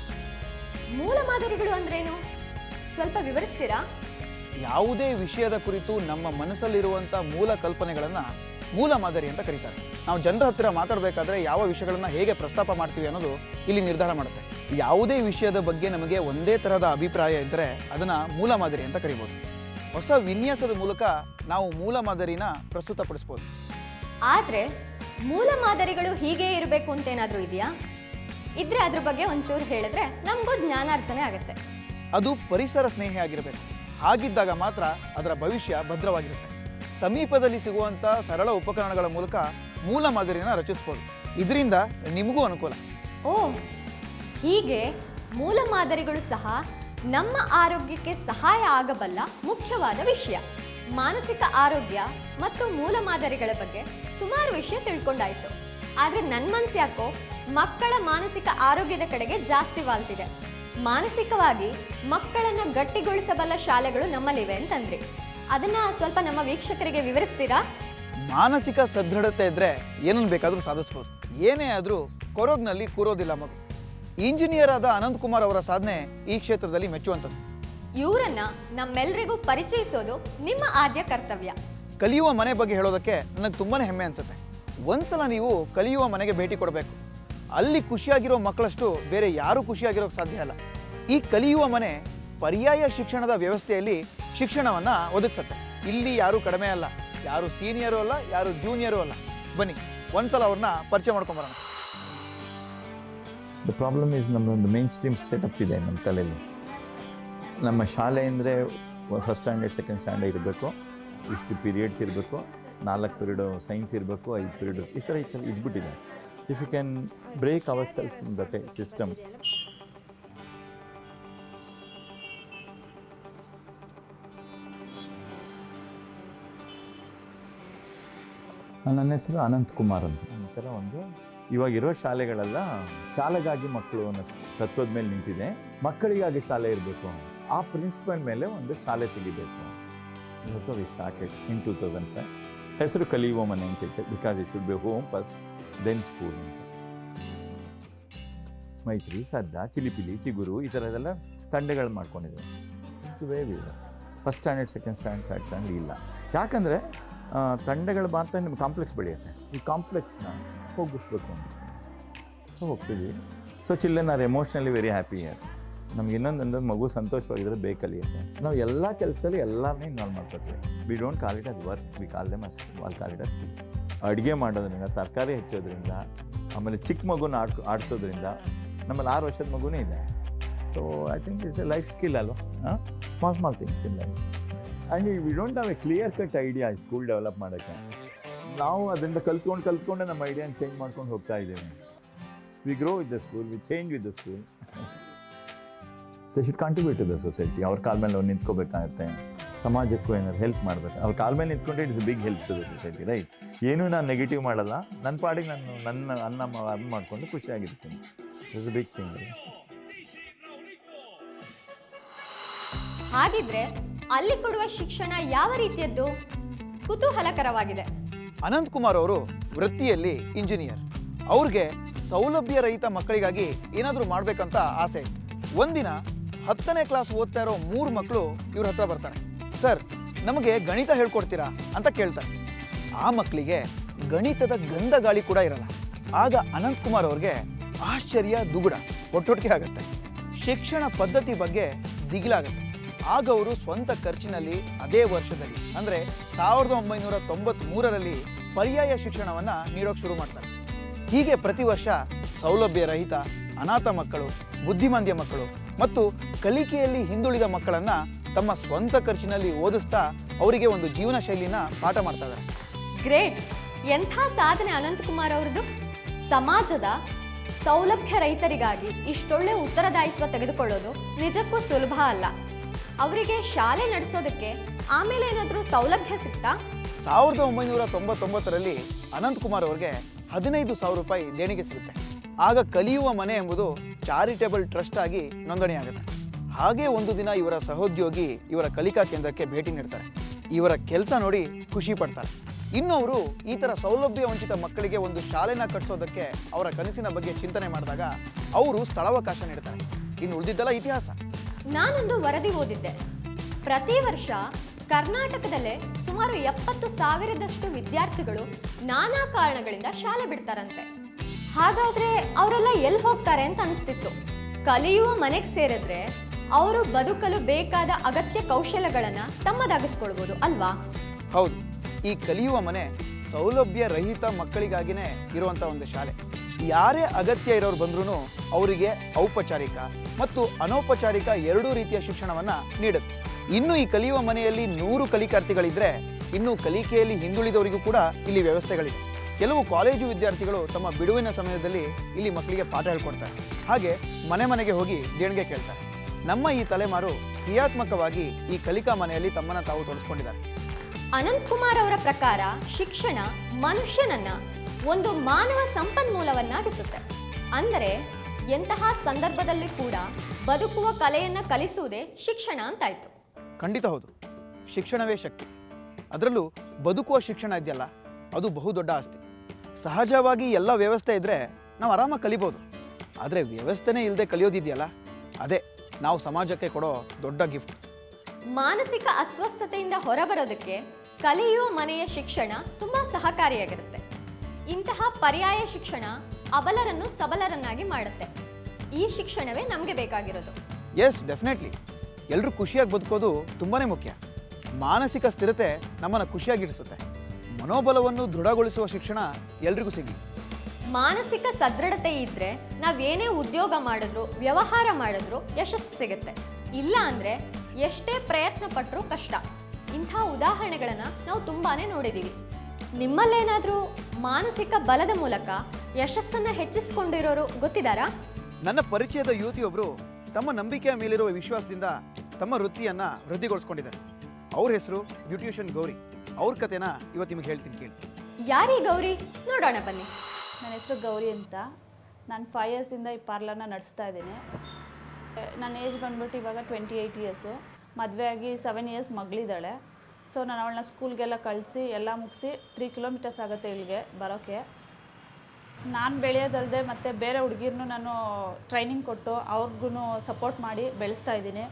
Speaker 1: ಮೂಲ ಮಾದರಿಗಳು ಅಂದ್ರೇನು ಸ್ವಲ್ಪ ವಿವರಿಸ್ತೀರಾ
Speaker 2: ಯಾವುದೇ ವಿಷಯದ ಕುರಿತು ನಮ್ಮ ಮನಸ್ಸಲ್ಲಿರುವಂಥ ಮೂಲ ಕಲ್ಪನೆಗಳನ್ನು ಮೂಲ ಮಾದರಿ ಅಂತ ಕರೀತಾರೆ ನಾವು ಜನರ ಹತ್ತಿರ ಮಾತಾಡಬೇಕಾದ್ರೆ ಯಾವ ವಿಷಯಗಳನ್ನು ಹೇಗೆ ಪ್ರಸ್ತಾಪ ಮಾಡ್ತೀವಿ ಅನ್ನೋದು ಇಲ್ಲಿ ನಿರ್ಧಾರ ಮಾಡುತ್ತೆ ಯಾವುದೇ ವಿಷಯದ ಬಗ್ಗೆ ನಮಗೆ ಒಂದೇ ತರಹದ ಅಭಿಪ್ರಾಯ ಇದ್ದರೆ ಅದನ್ನು ಮೂಲ ಮಾದರಿ ಅಂತ ಕರಿಬೋದು ಹೊಸ ವಿನ್ಯಾಸದ ಮೂಲಕ ನಾವು ಮೂಲ ಮಾದರಿನ ಪ್ರಸ್ತುತಪಡಿಸ್ಬೋದು
Speaker 1: ಆದ್ರೆ ಮೂಲ ಮಾದರಿಗಳು ಹೀಗೆ ಇರಬೇಕು ಅಂತ ಏನಾದರೂ ಇದೆಯಾ ಇದ್ರೆ ಅದ್ರ ಬಗ್ಗೆ ಒಂಚೂರು ಹೇಳಿದ್ರೆ ನಮಗೂ ಜ್ಞಾನಾರ್ಜನೆ ಆಗುತ್ತೆ
Speaker 2: ಅದು ಪರಿಸರ ಸ್ನೇಹಿ ಆಗಿರಬೇಕು ಹಾಗಿದ್ದಾಗ ಮಾತ್ರ ಅದರ ಭವಿಷ್ಯ ಭದ್ರವಾಗಿರುತ್ತೆ ಸಮೀಪದಲ್ಲಿ ಸಿಗುವಂಥ ಸರಳ ಉಪಕರಣಗಳ ಮೂಲಕ ಮೂಲ ಮಾದರಿನ ರಚಿಸ್ಬೋದು ಇದರಿಂದ ನಿಮಗೂ ಅನುಕೂಲ
Speaker 1: ಓ ಹೀಗೆ ಮೂಲ ಮಾದರಿಗಳು ಸಹ ನಮ್ಮ ಆರೋಗ್ಯಕ್ಕೆ ಸಹಾಯ ಆಗಬಲ್ಲ ಮುಖ್ಯವಾದ ವಿಷಯ ಮಾನಸಿಕ ಆರೋಗ್ಯ ಮತ್ತು ಮೂಲ ಮಾದರಿಗಳ ಬಗ್ಗೆ ಸುಮಾರು ವಿಷಯ ತಿಳ್ಕೊಂಡಾಯ್ತು ಆದ್ರೆ ನನ್ನ ಮನ್ಸು ಯಾಕೋ ಮಕ್ಕಳ ಮಾನಸಿಕ ಆರೋಗ್ಯದ ಕಡೆಗೆ ಜಾಸ್ತಿ ವಾಲ್ತಿದೆ ಮಾನಸಿಕವಾಗಿ ಮಕ್ಕಳನ್ನ ಗಟ್ಟಿಗೊಳಿಸಬಲ್ಲ ಶಾಲೆಗಳು ನಮ್ಮಲ್ಲಿವೆ ಅಂತಂದ್ರಿ ಅದನ್ನ ಸ್ವಲ್ಪ ನಮ್ಮ ವೀಕ್ಷಕರಿಗೆ ವಿವರಿಸ್ತೀರಾ
Speaker 2: ಮಾನಸಿಕ ಸದೃಢತೆ ಇದ್ರೆ ಏನನ್ನು ಬೇಕಾದರೂ ಸಾಧಿಸ್ಬೋದು ಏನೇ ಆದರೂ ಕೊರೋಗ್ನಲ್ಲಿ ಕೂರೋದಿಲ್ಲ ಮಗು ಇಂಜಿನಿಯರ್ ಆದ ಅನಂತ್ ಕುಮಾರ್ ಅವರ ಸಾಧನೆ ಈ ಕ್ಷೇತ್ರದಲ್ಲಿ ಮೆಚ್ಚುವಂಥದ್ದು
Speaker 1: ಇವರನ್ನ ನಮ್ಮೆಲ್ರಿಗೂ ಪರಿಚಯಿಸೋದು ನಿಮ್ಮ ಆದ್ಯ ಕರ್ತವ್ಯ
Speaker 2: ಕಲಿಯುವ ಮನೆ ಬಗ್ಗೆ ಹೇಳೋದಕ್ಕೆ ನನಗೆ ತುಂಬಾ ಹೆಮ್ಮೆ ಅನಿಸುತ್ತೆ ಒಂದ್ಸಲ ನೀವು ಕಲಿಯುವ ಮನೆಗೆ ಭೇಟಿ ಕೊಡಬೇಕು ಅಲ್ಲಿ ಖುಷಿಯಾಗಿರೋ ಮಕ್ಕಳಷ್ಟು ಬೇರೆ ಯಾರೂ ಖುಷಿಯಾಗಿರೋಕ್ಕೆ ಸಾಧ್ಯ ಇಲ್ಲ ಈ ಕಲಿಯುವ ಮನೆ ಪರ್ಯಾಯ ಶಿಕ್ಷಣದ ವ್ಯವಸ್ಥೆಯಲ್ಲಿ ಶಿಕ್ಷಣವನ್ನು ಒದಗಿಸುತ್ತೆ ಇಲ್ಲಿ ಯಾರೂ ಕಡಿಮೆ ಅಲ್ಲ ಯಾರು ಸೀನಿಯರು ಅಲ್ಲ ಯಾರು ಜೂನಿಯರು ಅಲ್ಲ ಬನ್ನಿ ಒಂದ್ಸಲ ಅವ್ರನ್ನ ಪರಿಚಯ ಮಾಡ್ಕೊಂಬರೋಣ
Speaker 3: ದ ಪ್ರಾಬ್ಲಮ್ ಈಸ್ ನಮ್ಮದೊಂದು ಮೇನ್ ಸ್ಟ್ರೀಮ್ ಸೆಟಪ್ ಇದೆ ನಮ್ಮ ತಲೆಯಲ್ಲಿ ನಮ್ಮ ಶಾಲೆ ಅಂದರೆ ಫಸ್ಟ್ ಸ್ಟ್ಯಾಂಡರ್ಡ್ ಸೆಕೆಂಡ್ ಸ್ಟ್ಯಾಂಡರ್ಡ್ ಇರಬೇಕು ಇಷ್ಟು ಪೀರಿಯಡ್ಸ್ ಇರಬೇಕು ನಾಲ್ಕು ಪೀರಿಯಡು ಸೈನ್ಸ್ ಇರಬೇಕು ಐದು ಪೀರಿಯಡ್ ಈ ಥರ ಈ ಥರ ಇದ್ಬಿಟ್ಟಿದೆ if you can break our self in that system ನನ್ನ ಹೆಸರು ಅನಂತ್ ಕುಮಾರ್ ಅಂತ ಈ ಥರ ಒಂದು ಇವಾಗಿರೋ ಶಾಲೆಗಳೆಲ್ಲ ಶಾಲೆಗಾಗಿ ಮಕ್ಕಳು ಅನ್ನೋ ತತ್ವದ ಮೇಲೆ ನಿಂತಿದೆ ಮಕ್ಕಳಿಗಾಗಿ ಶಾಲೆ ಇರಬೇಕು ಆ ಪ್ರಿನ್ಸಿಪಲ್ ಮೇಲೆ ಒಂದು ಶಾಲೆ ತೆಗಿಬೇಕು ಇವತ್ತು we started in two thousand five ಹೆಸರು ಕಲಿಯುವ ಮನೆ ಅಂತ ಇತ್ತು because it should be home first then school ಅಂತ ಮೈತ್ರಿ ಶ್ರದ್ಧಾ ಚಿಲಿಪಿಲಿ ಚಿಗುರು ಈ ಥರದೆಲ್ಲ ತಂಡಗಳು ಮಾಡ್ಕೊಂಡಿದ್ದೇವೆ we first standard second standard third standard ಇಲ್ಲ ಯಾಕಂದರೆ ತಂಡಗಳು ಮಾತ್ರ ನಿಮ್ಗೆ ಕಾಂಪ್ಲೆಕ್ಸ್ ಬೆಳೆಯುತ್ತೆ ಈ ಕಾಂಪ್ಲೆಕ್ಸ್ನ ಹೋಗಿಸ್ಬೇಕು ಅನಿಸ್ತೀನಿ ಸೊ ಹೋಗ್ತಿದ್ವಿ so children are emotionally very happy ನಮ್ಗೆ ಇನ್ನೊಂದು ಅಂದ್ರೆ ಮಗು ಸಂತೋಷವಾಗಿದ್ರೆ ಬೇಕಲಿಯುತ್ತೆ ನಾವು ಎಲ್ಲ ಕೆಲಸದಲ್ಲಿ ಎಲ್ಲರನ್ನೇ ಇನ್ವಾಲ್ವ್ ಮಾಡ್ಕೋತೀವಿ V don't call it as work we call them as wall call it as skill ಅಡುಗೆ ಮಾಡೋದ್ರಿಂದ ತರಕಾರಿ ಹೆಚ್ಚೋದ್ರಿಂದ ಆಮೇಲೆ ಚಿಕ್ಕ ಮಗುನ ಆಡ್ ಆಡಿಸೋದ್ರಿಂದ ನಮ್ಮಲ್ಲಿ ಆರು ವರ್ಷದ ಮಗುನೇ ಇದೆ so I think it's a life skill ಅಲ್ವಾ small small things in life and we don't have a clear cut idea school develop ಮಾಡೋಕ್ಕೆ ನಾವು ಅದರಿಂದ ಕಲ್ತ್ಕೊಂಡು ಕಲ್ತ್ಕೊಂಡೆ ನಮ್ಮ ಐಡಿಯಾನ ಚೇಂಜ್ ಮಾಡ್ಕೊಂಡು ಹೋಗ್ತಾ ಇದ್ದೇವೆ we grow with the school we change with the school they should contribute to the society ಅವ್ರ ಕಾಲ ಮೇಲೆ ಅವ್ರು ನಿಂತ್ಕೋಬೇಕಾಗತ್ತೆ ಸಮಾಜಕ್ಕೂ ಏನಾದ್ರು ಹೆಲ್ಪ್ ಮಾಡಬೇಕು ಅವ್ರ ಕಾಲ ಮೇಲೆ ನಿಂತ್ಕೊಂಡ್ರೆ it's big help to the society right ಏನೂ ನಾನು ನೆಗೆಟಿವ್ ಮಾಡಲ್ಲ ನನ್ನ ಪಾಡಿಗೆ ನಾನು ನನ್ನ ಅನ್ನ ಮ- ಅದು ಮಾಡಿಕೊಂಡು ಖುಷಿಯಾಗಿರ್ತೀನಿ ಇಟ್ಸ್ ಬಿಗ್ ಥಿಂಗ್
Speaker 1: ಹಾಗಿದ್ರೆ ಅಲ್ಲಿ ಕೊಡುವ ಶಿಕ್ಷಣ ಯಾವ ರೀತಿಯದ್ದು ಕುತೂಹಲಕರವಾಗಿದೆ
Speaker 2: ಅನಂತ್ ಕುಮಾರ್ ಅವರು ವೃತ್ತಿಯಲ್ಲಿ ಇಂಜಿನಿಯರ್ ಅವ್ರಿಗೆ ಸೌಲಭ್ಯ ರಹಿತ ಮಕ್ಕಳಿಗಾಗಿ ಏನಾದರೂ ಮಾಡಬೇಕಂತ ಆಸೆ ಇತ್ತು ಒಂದಿನ ಹತ್ತನೇ ಕ್ಲಾಸ್ ಓದ್ತಾ ಇರೋ ಮೂರು ಮಕ್ಕಳು ಇವ್ರ ಹತ್ರ ಬರ್ತಾರೆ ಸರ್ ನಮಗೆ ಗಣಿತ ಹೇಳ್ಕೊಡ್ತೀರಾ ಅಂತ ಕೇಳ್ತಾರೆ ಆ ಮಕ್ಕಳಿಗೆ ಗಣಿತದ ಗಂಧ ಗಾಳಿ ಕೂಡ ಇರಲ್ಲ ಆಗ ಅನಂತ್ ಕುಮಾರ್ ಅವ್ರಿಗೆ ಆಶ್ಚರ್ಯ ದುಗುಡ ಒಟ್ಟೊಟ್ಟಿಗೆ ಆಗುತ್ತೆ ಶಿಕ್ಷಣ ಪದ್ಧತಿ ಬಗ್ಗೆ ದಿಗಿಲಾಗುತ್ತೆ ಆಗ ಅವರು ಸ್ವಂತ ಖರ್ಚಿನಲ್ಲಿ ಅದೇ ವರ್ಷದಲ್ಲಿ ಅಂದರೆ ಸಾವಿರದ ಒಂಬೈನೂರ ತೊಂಬತ್ಮೂರರಲ್ಲಿ ಪರ್ಯಾಯ ಶಿಕ್ಷಣವನ್ನ ನೀಡೋಕೆ ಶುರು ಮಾಡ್ತಾರೆ ಹೀಗೆ ಪ್ರತಿ ವರ್ಷ ಸೌಲಭ್ಯ ರಹಿತ ಅನಾಥ ಮಕ್ಕಳು ಬುದ್ಧಿಮಾಂದ್ಯ ಮಕ್ಕಳು ಮತ್ತು ಕಲಿಕೆಯಲ್ಲಿ ಹಿಂದುಳಿದ ಮಕ್ಕಳನ್ನ ತಮ್ಮ ಸ್ವಂತ ಖರ್ಚಿನಲ್ಲಿ ಓದಿಸ್ತಾ ಅವರಿಗೆ ಒಂದು ಜೀವನ ಶೈಲಿನ ಪಾಠ ಮಾಡ್ತಾ ಇದ್ದಾರೆ
Speaker 1: ಗ್ರೇಟ್ ಎಂಥ ಸಾಧನೆ ಅನಂತಕುಮಾರ್ ಅವ್ರದ್ದು ಸಮಾಜದ ಸೌಲಭ್ಯ ರೈತರಿಗಾಗಿ ಇಷ್ಟೊಳ್ಳೆ ಉತ್ತರದಾಯಿತ್ವ ತೆಗೆದುಕೊಳ್ಳೋದು ನಿಜಕ್ಕೂ ಸುಲಭ ಅಲ್ಲ ಅವರಿಗೆ ಶಾಲೆ ನಡೆಸೋದಕ್ಕೆ ಆಮೇಲೆ ಏನಾದರೂ ಸೌಲಭ್ಯ ಸಿಗ್ತಾ
Speaker 2: ಸಾವಿರದ ಒಂಬೈನೂರ ತೊಂಬತ್ತೊಂಬತ್ತರಲ್ಲಿ ಅನಂತ್ ಕುಮಾರ್ ಅವರಿಗೆ ಹದಿನೈದು ಸಾವಿರ ರೂಪಾಯಿ ದೇಣಿಗೆ ಸಿಗುತ್ತೆ ಆಗ ಕಲಿಯುವ ಮನೆ ಎಂಬುದು ಚಾರಿಟೇಬಲ್ ಟ್ರಸ್ಟ್ ಆಗಿ ನೋಂದಣಿಯಾಗುತ್ತೆ ಹಾಗೆ ಒಂದು ದಿನ ಇವರ ಸಹೋದ್ಯೋಗಿ ಇವರ ಕಲಿಕಾ ಕೇಂದ್ರಕ್ಕೆ ಭೇಟಿ ನೀಡ್ತಾರೆ ಇವರ ಕೆಲಸ ನೋಡಿ ಖುಷಿ ಪಡ್ತಾರೆ ಇನ್ನು ಅವರು ಈ ಥರ ಸೌಲಭ್ಯ ವಂಚಿತ ಮಕ್ಕಳಿಗೆ ಒಂದು ಶಾಲೆನ ಕಟ್ಟಿಸೋದಕ್ಕೆ ಅವರ ಕನಸಿನ ಬಗ್ಗೆ ಚಿಂತನೆ ಮಾಡಿದಾಗ ಅವರು ಸ್ಥಳಾವಕಾಶ ನೀಡ್ತಾರೆ ಇನ್ನು ಉಳಿದಿದ್ದೆಲ್ಲ ಇತಿಹಾಸ
Speaker 1: ನಾನೊಂದು ವರದಿ ಓದಿದ್ದೆ ಪ್ರತಿ ವರ್ಷ ಕರ್ನಾಟಕದಲ್ಲೇ ಸುಮಾರು ಎಪ್ಪತ್ತು ಸಾವಿರದಷ್ಟು ವಿದ್ಯಾರ್ಥಿಗಳು ನಾನಾ ಕಾರಣಗಳಿಂದ ಶಾಲೆ ಬಿಡ್ತಾರಂತೆ ಹಾಗಾದ್ರೆ ಅವರೆಲ್ಲ ಎಲ್ಲಿ ಹೋಗ್ತಾರೆ ಅಂತ ಅನಿಸ್ತಿತ್ತು ಕಲಿಯುವ ಮನೆಗೆ ಸೇರಿದ್ರೆ ಅವರು ಬದುಕಲು ಬೇಕಾದ ಅಗತ್ಯ ಕೌಶಲ್ಯಗಳನ್ನ ತಮ್ಮದಾಗಿಸ್ಕೊಳ್ಬೋದು ಅಲ್ವಾ
Speaker 2: ಹೌದು ಈ ಕಲಿಯುವ ಮನೆ ಸೌಲಭ್ಯ ರಹಿತ ಮಕ್ಕಳಿಗಾಗಿನೇ ಇರುವಂಥ ಒಂದು ಶಾಲೆ ಯಾರೇ ಅಗತ್ಯ ಇರೋರು ಬಂದ್ರೂ ಅವರಿಗೆ ಔಪಚಾರಿಕ ಮತ್ತು ಅನೌಪಚಾರಿಕ ಎರಡೂ ರೀತಿಯ ಶಿಕ್ಷಣವನ್ನ ನೀಡುತ್ತೆ ಇನ್ನು ಈ ಕಲಿಯುವ ಮನೆಯಲ್ಲಿ ನೂರು ಕಲಿಕಾರ್ಥಿಗಳಿದ್ರೆ ಇನ್ನು ಕಲಿಕೆಯಲ್ಲಿ ಹಿಂದುಳಿದವರಿಗೂ ಕೂಡ ಇಲ್ಲಿ ವ್ಯವಸ್ಥೆಗಳಿದೆ ಕೆಲವು ಕಾಲೇಜು ವಿದ್ಯಾರ್ಥಿಗಳು ತಮ್ಮ ಬಿಡುವಿನ ಸಮಯದಲ್ಲಿ ಇಲ್ಲಿ ಮಕ್ಕಳಿಗೆ ಪಾಠ ಹೇಳ್ಕೊಡ್ತಾರೆ ಹಾಗೆ ಮನೆ ಮನೆಗೆ ಹೋಗಿ ದೇಣಿಗೆ ಕೇಳ್ತಾರೆ ನಮ್ಮ ಈ ತಲೆಮಾರು ಕ್ರಿಯಾತ್ಮಕವಾಗಿ ಈ ಕಲಿಕಾ ಮನೆಯಲ್ಲಿ ತಮ್ಮನ್ನ ತಾವು ತೊಡಸ್ಕೊಂಡಿದ್ದಾರೆ
Speaker 1: ಅನಂತ್ ಕುಮಾರ್ ಅವರ ಪ್ರಕಾರ ಶಿಕ್ಷಣ ಮನುಷ್ಯನನ್ನ ಒಂದು ಮಾನವ ಸಂಪನ್ಮೂಲವನ್ನಾಗಿಸುತ್ತೆ ಅಂದರೆ ಎಂತಹ ಸಂದರ್ಭದಲ್ಲಿ ಕೂಡ ಬದುಕುವ ಕಲೆಯನ್ನ ಕಲಿಸುವುದೇ ಶಿಕ್ಷಣ ಅಂತಾಯ್ತು
Speaker 2: ಖಂಡಿತ ಹೌದು ಶಿಕ್ಷಣವೇ ಶಕ್ತಿ ಅದರಲ್ಲೂ ಬದುಕುವ ಶಿಕ್ಷಣ ಇದೆಯಲ್ಲ ಅದು ಬಹುದೊಡ್ಡ ಆಸ್ತಿ ಸಹಜವಾಗಿ ಎಲ್ಲ ವ್ಯವಸ್ಥೆ ಇದ್ದರೆ ನಾವು ಆರಾಮಾಗಿ ಕಲಿಬೋದು ಆದರೆ ವ್ಯವಸ್ಥೆನೇ ಇಲ್ಲದೆ ಕಲಿಯೋದಿದೆಯಲ್ಲ ಅದೇ ನಾವು ಸಮಾಜಕ್ಕೆ ಕೊಡೋ ದೊಡ್ಡ ಗಿಫ್ಟ್
Speaker 1: ಮಾನಸಿಕ ಅಸ್ವಸ್ಥತೆಯಿಂದ ಹೊರಬರೋದಕ್ಕೆ ಕಲಿಯುವ ಮನೆಯ ಶಿಕ್ಷಣ ತುಂಬಾ ಸಹಕಾರಿಯಾಗಿರುತ್ತೆ ಇಂತಹ ಪರ್ಯಾಯ ಶಿಕ್ಷಣ ಅಬಲರನ್ನು ಸಬಲರನ್ನಾಗಿ ಮಾಡುತ್ತೆ ಈ ಶಿಕ್ಷಣವೇ ನಮಗೆ ಬೇಕಾಗಿರೋದು
Speaker 2: ಎಸ್ ಡೆಫಿನೆಟ್ಲಿ ಎಲ್ಲರೂ ಖುಷಿಯಾಗಿ ಬದುಕೋದು ತುಂಬಾ ಮುಖ್ಯ ಮಾನಸಿಕ ಸ್ಥಿರತೆ ನಮ್ಮನ್ನು ಖುಷಿಯಾಗಿಡಿಸುತ್ತೆ ಮನೋಬಲವನ್ನು ದೃಢಗೊಳಿಸುವ ಶಿಕ್ಷಣ ಎಲ್ರಿಗೂ ಸಿಗಲಿ
Speaker 1: ಮಾನಸಿಕ ಸದೃಢತೆ ಇದ್ರೆ ನಾವೇನೇ ಉದ್ಯೋಗ ಮಾಡಿದ್ರು ವ್ಯವಹಾರ ಮಾಡಿದ್ರು ಯಶಸ್ಸು ಸಿಗುತ್ತೆ ಇಲ್ಲ ಅಂದ್ರೆ ಎಷ್ಟೇ ಪ್ರಯತ್ನ ಪಟ್ಟರೂ ಕಷ್ಟ ಇಂಥ ಉದಾಹರಣೆಗಳನ್ನ ನಾವು ತುಂಬಾನೇ ನೋಡಿದೀವಿ ನಿಮ್ಮಲ್ಲೇನಾದ್ರೂ ಮಾನಸಿಕ ಬಲದ ಮೂಲಕ ಯಶಸ್ಸನ್ನ ಹೆಚ್ಚಿಸ್ಕೊಂಡಿರೋರು ಗೊತ್ತಿದ್ದಾರಾ
Speaker 2: ನನ್ನ ಪರಿಚಯದ ಯುವತಿಯೊಬ್ಬರು ತಮ್ಮ ನಂಬಿಕೆಯ ಮೇಲಿರುವ ವಿಶ್ವಾಸದಿಂದ ತಮ್ಮ ವೃತ್ತಿಯನ್ನ ವೃದ್ಧಿಗೊಳಿಸ್ಕೊಂಡಿದ್ದಾರೆ ಅವ್ರ ಹೆಸರು ಬ್ಯೂಟಿಷಿಯನ್ ಗೌರಿ ಅವ್ರ ಕಥೆನ ಇವತ್ತು ನಿಮಗೆ ಹೇಳ್ತೀನಿ ಕೇಳಿ
Speaker 1: ಯಾರೀ ಗೌರಿ ನೋಡೋಣ ಬನ್ನಿ
Speaker 4: ನನ್ನ ಹೆಸರು ಗೌರಿ ಅಂತ ನಾನು ಫೈವ್ ಇಯರ್ಸಿಂದ ಈ ಪಾರ್ಲರ್ನ ನಡೆಸ್ತಾ ಇದ್ದೀನಿ ನನ್ನ ಏಜ್ ಬಂದ್ಬಿಟ್ಟು ಇವಾಗ ಟ್ವೆಂಟಿ ಏಯ್ಟ್ ಇಯರ್ಸು ಮದುವೆ ಆಗಿ ಸೆವೆನ್ ಇಯರ್ಸ್ ಮಗಳಿದ್ದಾಳೆ ಸೊ ನಾನು ಅವಳನ್ನ ಸ್ಕೂಲ್ಗೆಲ್ಲ ಕಳಿಸಿ ಎಲ್ಲ ಮುಗಿಸಿ ತ್ರೀ ಕಿಲೋಮೀಟರ್ಸ್ ಆಗುತ್ತೆ ಇಲ್ಲಿಗೆ ಬರೋಕ್ಕೆ ನಾನು ಬೆಳೆಯೋದಲ್ಲದೆ ಮತ್ತು ಬೇರೆ ಹುಡುಗಿರ್ನು ನಾನು ಟ್ರೈನಿಂಗ್ ಕೊಟ್ಟು ಅವ್ರಿಗೂ ಸಪೋರ್ಟ್ ಮಾಡಿ ಬೆಳೆಸ್ತಾ ಇದ್ದೀನಿ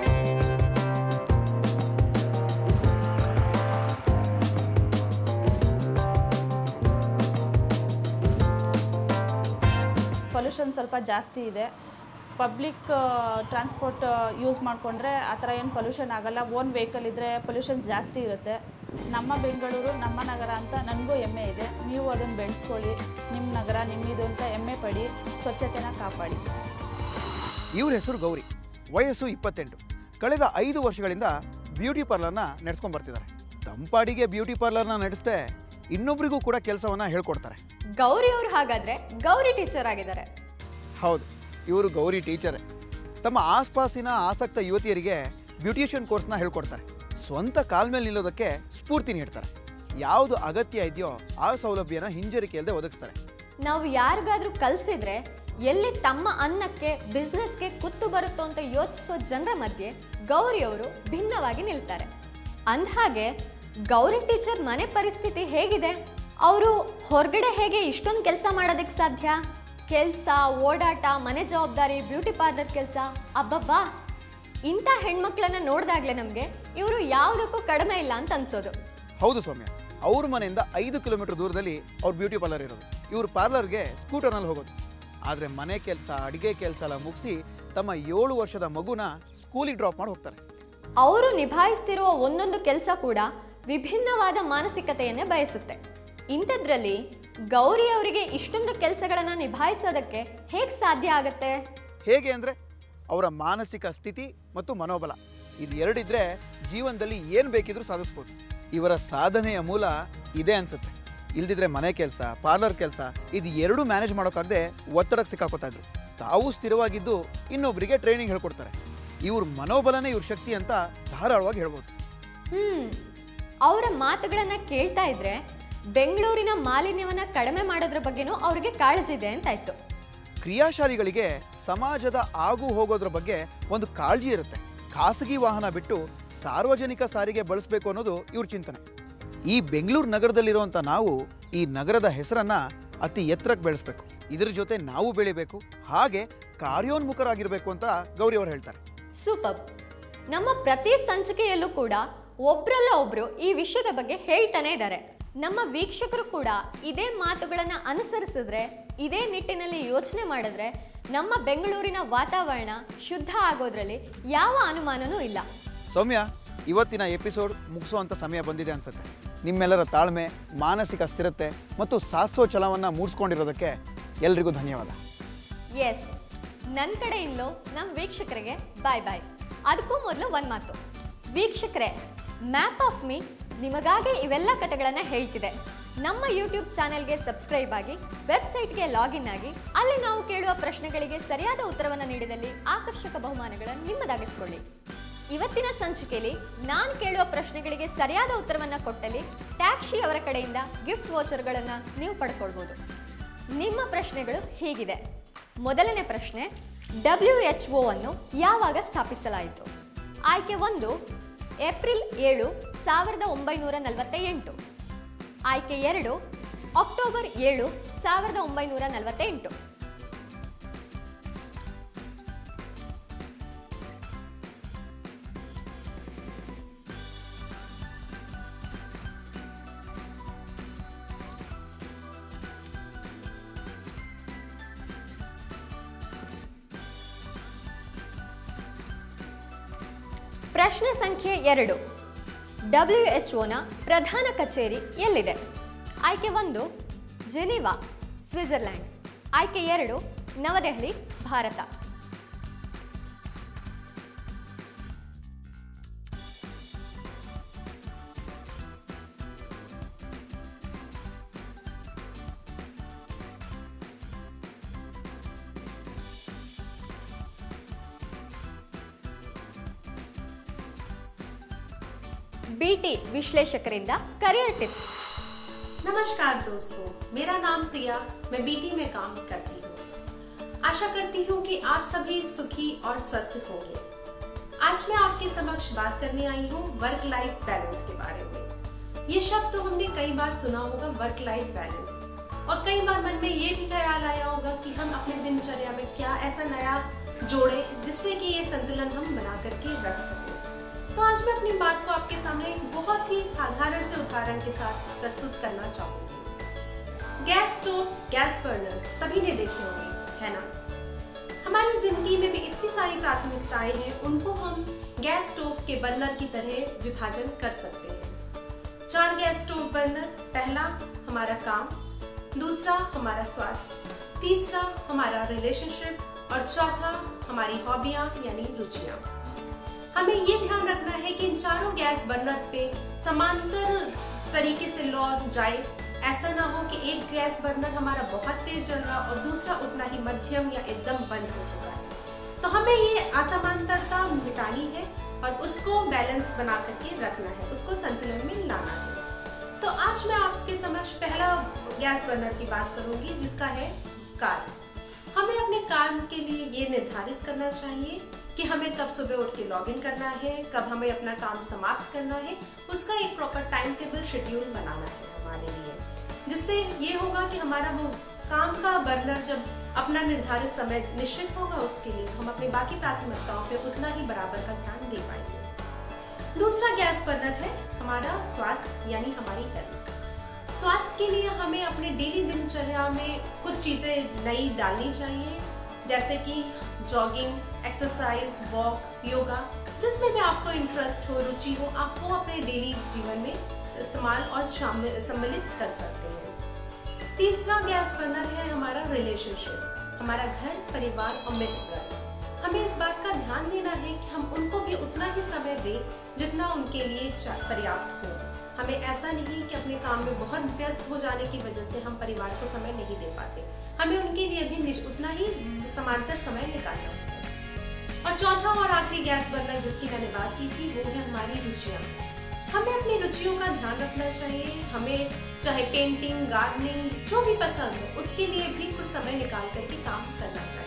Speaker 4: ಪೊಲ್ಯೂಷನ್ ಸ್ವಲ್ಪ ಜಾಸ್ತಿ ಇದೆ ಪಬ್ಲಿಕ್ ಟ್ರಾನ್ಸ್ಪೋರ್ಟ್ ಯೂಸ್ ಮಾಡಿಕೊಂಡ್ರೆ ಆ ಥರ ಏನು ಪೊಲ್ಯೂಷನ್ ಆಗಲ್ಲ ಓನ್ ವೆಹಿಕಲ್ ಇದ್ದರೆ ಪೊಲ್ಯೂಷನ್ ಜಾಸ್ತಿ ಇರುತ್ತೆ ನಮ್ಮ ಬೆಂಗಳೂರು ನಮ್ಮ ನಗರ ಅಂತ ನನಗೂ ಹೆಮ್ಮೆ ಇದೆ ನೀವು ಅದನ್ನು ಬೆಳೆಸ್ಕೊಳ್ಳಿ ನಿಮ್ಮ ನಗರ ನಿಮ್ಮಿದು ಅಂತ ಹೆಮ್ಮೆ ಪಡಿ ಸ್ವಚ್ಛತೆನ ಕಾಪಾಡಿ
Speaker 2: ಇವ್ರ ಹೆಸರು ಗೌರಿ ವಯಸ್ಸು ಇಪ್ಪತ್ತೆಂಟು ಕಳೆದ ಐದು ವರ್ಷಗಳಿಂದ ಬ್ಯೂಟಿ ಪಾರ್ಲರ್ನ ನಡೆಸ್ಕೊಂಡ್ ಬರ್ತಿದ್ದಾರೆ ತಂಪಾಡಿಗೆ ಬ್ಯೂಟಿ ಪಾರ್ಲರ್ನ ನಡೆಸ್ದೆ ಇನ್ನೊಬ್ರಿಗೂ ಕೂಡ ಕೆಲಸವನ್ನ ಹೇಳ್ಕೊಡ್ತಾರೆ
Speaker 1: ಗೌರಿ ಅವರು ಹಾಗಾದ್ರೆ ಗೌರಿ ಟೀಚರ್ ಆಗಿದ್ದಾರೆ
Speaker 2: ಹೌದು ಇವರು ಗೌರಿ ಟೀಚರೇ ತಮ್ಮ ಆಸ್ಪಾಸಿನ ಆಸಕ್ತ ಯುವತಿಯರಿಗೆ ಬ್ಯೂಟಿಷಿಯನ್ ಕೋರ್ಸ್ನ ಹೇಳ್ಕೊಡ್ತಾರೆ ಸ್ವಂತ ಕಾಲ್ ಮೇಲೆ ನಿಲ್ಲೋದಕ್ಕೆ ಸ್ಫೂರ್ತಿ ನೀಡ್ತಾರೆ ಯಾವುದು ಅಗತ್ಯ ಇದೆಯೋ ಆ ಸೌಲಭ್ಯನ ಹಿಂಜರಿಕೆಯಲ್ಲದೆ ಒದಗಿಸ್ತಾರೆ
Speaker 1: ನಾವು ಯಾರಿಗಾದ್ರೂ ಕಲ್ಸಿದ್ರೆ ಎಲ್ಲಿ ತಮ್ಮ ಅನ್ನಕ್ಕೆ ಬಿಸ್ನೆಸ್ಗೆ ಕುತ್ತು ಬರುತ್ತೋ ಅಂತ ಯೋಚಿಸೋ ಜನರ ಮಧ್ಯೆ ಗೌರಿ ಅವರು ಭಿನ್ನವಾಗಿ ನಿಲ್ತಾರೆ ಅಂದ್ಹಾಗೆ ಗೌರಿ ಟೀಚರ್ ಮನೆ ಪರಿಸ್ಥಿತಿ ಹೇಗಿದೆ ಅವರು ಹೊರಗಡೆ ಹೇಗೆ ಇಷ್ಟೊಂದು ಕೆಲಸ ಮಾಡೋದಕ್ಕೆ ಸಾಧ್ಯ ಕೆಲಸ ಓಡಾಟ ಮನೆ ಜವಾಬ್ದಾರಿ ಬ್ಯೂಟಿ ಪಾರ್ಲರ್ ಕೆಲಸ ಅಬ್ಬಬ್ಬಾ ಇಂಥ ಹೆಣ್ಮಕ್ಳನ್ನ ನೋಡಿದಾಗ್ಲೇ ನಮಗೆ ಇವರು ಯಾವುದಕ್ಕೂ ಕಡಿಮೆ ಇಲ್ಲ ಅಂತ ಅನ್ಸೋದು
Speaker 2: ಹೌದು ಸೌಮ್ಯ ಅವ್ರ ಮನೆಯಿಂದ ಐದು ಕಿಲೋಮೀಟರ್ ದೂರದಲ್ಲಿ ಅವ್ರ ಬ್ಯೂಟಿ ಪಾರ್ಲರ್ ಇರೋದು ಇವ್ರ ಪಾರ್ಲರ್ಗೆ ಸ್ಕೂಟರ್ನಲ್ಲಿ ಹೋಗೋದು ಆದರೆ ಮನೆ ಕೆಲಸ ಅಡುಗೆ ಕೆಲಸ ಎಲ್ಲ ಮುಗಿಸಿ ತಮ್ಮ ಏಳು ವರ್ಷದ ಮಗುನ ಸ್ಕೂಲಿಗೆ ಡ್ರಾಪ್ ಮಾಡಿ ಹೋಗ್ತಾರೆ
Speaker 1: ಅವರು ನಿಭಾಯಿಸ್ತಿರುವ ಒಂದೊಂದು ಕೆಲಸ ಕೂಡ ವಿಭಿನ್ನವಾದ ಮಾನಸಿಕತೆಯನ್ನೇ ಬಯಸುತ್ತೆ ಇಂಥದ್ರಲ್ಲಿ ಗೌರಿ ಅವರಿಗೆ ಇಷ್ಟೊಂದು ಕೆಲಸಗಳನ್ನ ನಿಭಾಯಿಸೋದಕ್ಕೆ ಹೇಗೆ ಸಾಧ್ಯ ಆಗತ್ತೆ
Speaker 2: ಹೇಗೆ ಅಂದರೆ ಅವರ ಮಾನಸಿಕ ಸ್ಥಿತಿ ಮತ್ತು ಮನೋಬಲ ಇದು ಎರಡಿದ್ರೆ ಜೀವನದಲ್ಲಿ ಏನು ಬೇಕಿದ್ರೂ ಸಾಧಿಸ್ಬೋದು ಇವರ ಸಾಧನೆಯ ಮೂಲ ಇದೆ ಅನ್ಸುತ್ತೆ ಇಲ್ದಿದ್ರೆ ಮನೆ ಕೆಲಸ ಪಾರ್ಲರ್ ಕೆಲಸ ಇದು ಎರಡೂ ಮ್ಯಾನೇಜ್ ಮಾಡೋಕ್ಕಾಗದೆ ಒತ್ತಡಕ್ಕೆ ಸಿಕ್ಕಾಕೋತಾ ಇದ್ರು ತಾವು ಸ್ಥಿರವಾಗಿದ್ದು ಇನ್ನೊಬ್ಬರಿಗೆ ಟ್ರೈನಿಂಗ್ ಹೇಳ್ಕೊಡ್ತಾರೆ ಇವ್ರ ಮನೋಬಲನೇ ಇವ್ರ ಶಕ್ತಿ ಅಂತ ಧಾರಾಳವಾಗಿ ಹೇಳ್ಬೋದು
Speaker 1: ಹ್ಮ್ ಅವರ ಮಾತುಗಳನ್ನ ಕೇಳ್ತಾ ಇದ್ರೆ ಬೆಂಗಳೂರಿನ ಮಾಲಿನ್ಯವನ್ನ ಕಡಿಮೆ ಮಾಡೋದ್ರ ಬಗ್ಗೆನೂ ಅವ್ರಿಗೆ ಕಾಳಜಿ ಇದೆ ಅಂತಾಯ್ತು
Speaker 2: ಕ್ರಿಯಾಶಾಲಿಗಳಿಗೆ ಸಮಾಜದ ಆಗು ಹೋಗೋದ್ರ ಬಗ್ಗೆ ಒಂದು ಕಾಳಜಿ ಇರುತ್ತೆ ಖಾಸಗಿ ವಾಹನ ಬಿಟ್ಟು ಸಾರ್ವಜನಿಕ ಸಾರಿಗೆ ಬಳಸಬೇಕು ಅನ್ನೋದು ಇವ್ರ ಚಿಂತನೆ ಈ ಬೆಂಗಳೂರು ನಗರದಲ್ಲಿರುವಂಥ ನಾವು ಈ ನಗರದ ಹೆಸರನ್ನ ಅತಿ ಎತ್ತರಕ್ಕೆ ಬೆಳೆಸ್ಬೇಕು ಇದ್ರ ಜೊತೆ ನಾವು ಬೆಳಿಬೇಕು ಹಾಗೆ ಕಾರ್ಯೋನ್ಮುಖರಾಗಿರ್ಬೇಕು ಅಂತ ಗೌರಿ ಅವರು ಹೇಳ್ತಾರೆ
Speaker 1: ಸೂಪರ್ ನಮ್ಮ ಪ್ರತಿ ಸಂಚಿಕೆಯಲ್ಲೂ ಕೂಡ ಒಬ್ರಲ್ಲ ಒಬ್ರು ಈ ವಿಷಯದ ಬಗ್ಗೆ ಹೇಳ್ತಾನೆ ಇದ್ದಾರೆ ನಮ್ಮ ವೀಕ್ಷಕರು ಕೂಡ ಇದೇ ಮಾತುಗಳನ್ನ ಅನುಸರಿಸಿದ್ರೆ ಇದೇ ನಿಟ್ಟಿನಲ್ಲಿ ಯೋಚನೆ ಮಾಡಿದ್ರೆ ನಮ್ಮ ಬೆಂಗಳೂರಿನ ವಾತಾವರಣ ಶುದ್ಧ ಆಗೋದ್ರಲ್ಲಿ ಯಾವ ಅನುಮಾನನೂ ಇಲ್ಲ
Speaker 2: ಸೌಮ್ಯ ಇವತ್ತಿನ ಎಪಿಸೋಡ್ ಮುಗಿಸುವಂಥ ಸಮಯ ಬಂದಿದೆ ಅನ್ಸುತ್ತೆ ನಿಮ್ಮೆಲ್ಲರ ತಾಳ್ಮೆ ಮಾನಸಿಕ ಸ್ಥಿರತೆ ಮತ್ತು ಸಾಧಿಸೋ ಛಲವನ್ನು ಮೂಡಿಸ್ಕೊಂಡಿರೋದಕ್ಕೆ ಎಲ್ರಿಗೂ ಧನ್ಯವಾದ
Speaker 1: ಎಸ್ ನನ್ನ ಕಡೆಯಿಂದಲೂ ನಮ್ಮ ವೀಕ್ಷಕರಿಗೆ ಬಾಯ್ ಬಾಯ್ ಅದಕ್ಕೂ ಮೊದಲು ಒಂದು ಮಾತು ವೀಕ್ಷಕರೇ ಮ್ಯಾಪ್ ಆಫ್ ಮೀ ನಿಮಗಾಗಿ ಇವೆಲ್ಲ ಕಥೆಗಳನ್ನು ಹೇಳ್ತಿದೆ ನಮ್ಮ ಯೂಟ್ಯೂಬ್ ಚಾನೆಲ್ಗೆ ಸಬ್ಸ್ಕ್ರೈಬ್ ಆಗಿ ವೆಬ್ಸೈಟ್ಗೆ ಲಾಗಿನ್ ಆಗಿ ಅಲ್ಲಿ ನಾವು ಕೇಳುವ ಪ್ರಶ್ನೆಗಳಿಗೆ ಸರಿಯಾದ ಉತ್ತರವನ್ನು ನೀಡಿದಲ್ಲಿ ಆಕರ್ಷಕ ಬಹುಮಾನಗಳನ್ನು ನಿಮ್ಮದಾಗಿಸ್ಕೊಳ್ಳಿ ಇವತ್ತಿನ ಸಂಚಿಕೆಯಲ್ಲಿ ನಾನು ಕೇಳುವ ಪ್ರಶ್ನೆಗಳಿಗೆ ಸರಿಯಾದ ಉತ್ತರವನ್ನು ಕೊಟ್ಟಲ್ಲಿ ಟ್ಯಾಕ್ಸಿ ಅವರ ಕಡೆಯಿಂದ ಗಿಫ್ಟ್ ವೋಚರ್ಗಳನ್ನು ನೀವು ಪಡ್ಕೊಳ್ಬೋದು ನಿಮ್ಮ ಪ್ರಶ್ನೆಗಳು ಹೀಗಿದೆ ಮೊದಲನೇ ಪ್ರಶ್ನೆ ಡಬ್ಲ್ಯೂ ಎಚ್ ಒ ಅನ್ನು ಯಾವಾಗ ಸ್ಥಾಪಿಸಲಾಯಿತು ಆಯ್ಕೆ ಒಂದು ಏಪ್ರಿಲ್ ಏಳು ಸಾವಿರದ ಒಂಬೈನೂರ ನಲವತ್ತ ಎಂಟು ಆಯ್ಕೆ ಎರಡು ಅಕ್ಟೋಬರ್ ಏಳು ಸಾವಿರದ ಒಂಬೈನೂರ ನಲವತ್ತೆಂಟು ಪ್ರಶ್ನೆ ಸಂಖ್ಯೆ ಎರಡು ಡಬ್ಲ್ಯೂ ಎಚ್ ಒನ ಪ್ರಧಾನ ಕಚೇರಿ ಎಲ್ಲಿದೆ ಆಯ್ಕೆ ಒಂದು ಜೆನೀವಾ ಸ್ವಿಟ್ಜರ್ಲ್ಯಾಂಡ್ ಆಯ್ಕೆ ಎರಡು ನವದೆಹಲಿ ಭಾರತ ಬಿಟಿ ವಿಶ್ಲೇಷಕರಿಂದ ಕರಿಯರ್ ಟಿಪ್ಸ್
Speaker 5: नमस्कार दोस्तों मेरा नाम प्रिया मैं बीटी में काम करती हूँ आशा करती हूँ कि आप सभी सुखी और स्वस्थ होंगे आज मैं आपके समक्ष बात करने आई हूँ वर्क लाइफ बैलेंस के बारे में ये शब्द तो हमने कई बार सुना होगा वर्क लाइफ बैलेंस और कई बार मन में ये भी ख्याल आया होगा कि हम अपने दिनचर्या में क्या ऐसा नया जोड़े जिससे कि ये संतुलन हम बना करके रख सकें तो आज मैं अपनी बात को आपके सामने एक बहुत ही साधारण से उदाहरण के साथ प्रस्तुत करना चाहूंगी गैस स्टोव गैस बर्नर सभी ने देखे होंगे है ना हमारी जिंदगी में भी इतनी सारी प्राथमिकताएं हैं उनको हम गैस स्टोव के बर्नर की तरह विभाजन कर सकते हैं चार गैस स्टोव बर्नर पहला हमारा काम दूसरा हमारा स्वास्थ्य तीसरा हमारा रिलेशनशिप और चौथा हमारी हॉबियां यानी रुचियां हमें ये ध्यान रखना है कि इन चारों गैस बर्नर पे समांतर तरीके से लौ जाए ऐसा ना हो कि एक गैस बर्नर हमारा बहुत तेज चल रहा और दूसरा उतना ही मध्यम या एकदम बंद हो चुका है तो हमें ये असमांतरता मिटानी है और उसको बैलेंस बना करके रखना है उसको संतुलन में लाना है तो आज मैं आपके समक्ष पहला गैस बर्नर की बात करूंगी जिसका है कार्य हमें अपने काम के लिए ये निर्धारित करना चाहिए कि हमें कब सुबह उठ के लॉग इन करना है कब हमें अपना काम समाप्त करना है उसका एक प्रॉपर टाइम टेबल शेड्यूल बनाना है हमारे लिए जिससे ये होगा कि हमारा वो काम का बर्नर जब अपना निर्धारित समय निश्चित होगा उसके लिए हम अपनी बाकी प्राथमिकताओं पे उतना ही बराबर का ध्यान दे पाएंगे दूसरा गैस बर्नर है हमारा स्वास्थ्य यानी हमारी हेल्थ स्वास्थ्य के लिए हमें अपने डेली दिनचर्या में कुछ चीजें नई डालनी चाहिए जैसे कि जॉगिंग एक्सरसाइज वॉक योगा जिसमें भी आपको इंटरेस्ट हो रुचि हो आप वो अपने डेली जीवन में इस्तेमाल और शामिल सम्मिलित कर सकते हैं तीसरा गैस बर्नर है हमारा रिलेशनशिप हमारा घर परिवार और मित्र हमें इस बात का ध्यान देना है कि हम उनको भी उतना ही समय दें जितना उनके लिए चा- पर्याप्त हो हमें ऐसा नहीं कि अपने काम में बहुत व्यस्त हो जाने की वजह से हम परिवार को समय नहीं दे पाते हमें उनके लिए भी निज- उतना ही समांतर समय निकालना होगा और चौथा और आखिरी गैस बर्नर जिसकी मैंने बात की थी वो है हमारी रुचियाँ हमें अपनी रुचियों का ध्यान रखना चाहिए हमें चाहे पेंटिंग गार्डनिंग जो भी पसंद हो उसके लिए भी कुछ समय निकाल करके काम करना चाहिए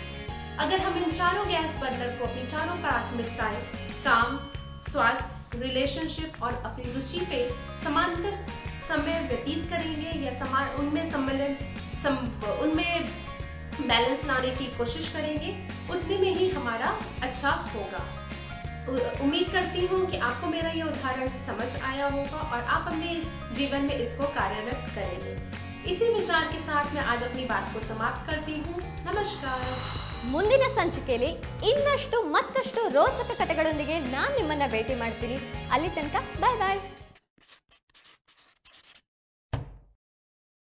Speaker 5: अगर हम इन चारों गैस बर्नर को अपनी चारों प्राथमिकताएं काम स्वास्थ्य रिलेशनशिप और अपनी रुचि पे समांतर समय व्यतीत करेंगे या समान उनमें सम्मिलन सम, उनमें बैलेंस लाने की कोशिश करेंगे उतने में ही हमारा अच्छा होगा उ- उम्मीद करती हूँ कि आपको मेरा ये उदाहरण समझ आया होगा और आप अपने जीवन में इसको कार्यरत करेंगे इसी विचार के साथ मैं आज अपनी बात को समाप्त करती हूँ नमस्कार
Speaker 1: ಮುಂದಿನ ಸಂಚಿಕೆಯಲ್ಲಿ ಇನ್ನಷ್ಟು ಮತ್ತಷ್ಟು ರೋಚಕ ಕಥೆಗಳೊಂದಿಗೆ ನಾನು ನಿಮ್ಮನ್ನ ಭೇಟಿ ಮಾಡ್ತೀನಿ ಅಲ್ಲಿ ತನಕ ಬಾಯ್ ಬಾಯ್